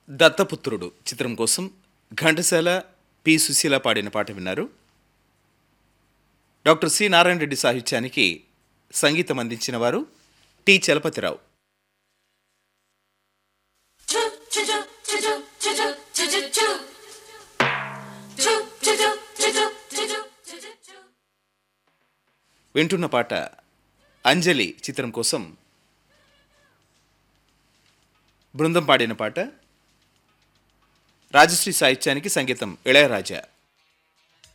దత్తపుత్రుడు చిత్రం కోసం ఘంటసాల పి సుశీల పాడిన పాట విన్నారు డాక్టర్ సి నారాయణ రెడ్డి సాహిత్యానికి సంగీతం అందించిన వారు T Chalapathi Rao Choo choo choo choo choo choo choo choo choo. Choo choo choo choo choo choo choo choo choo. వింటున్న పాట అంజలి చిత్రం కోసం బృందం పాడిన పాట రాజశ్రీ సాహిత్యానికి సంగీతం ఇళయరాజా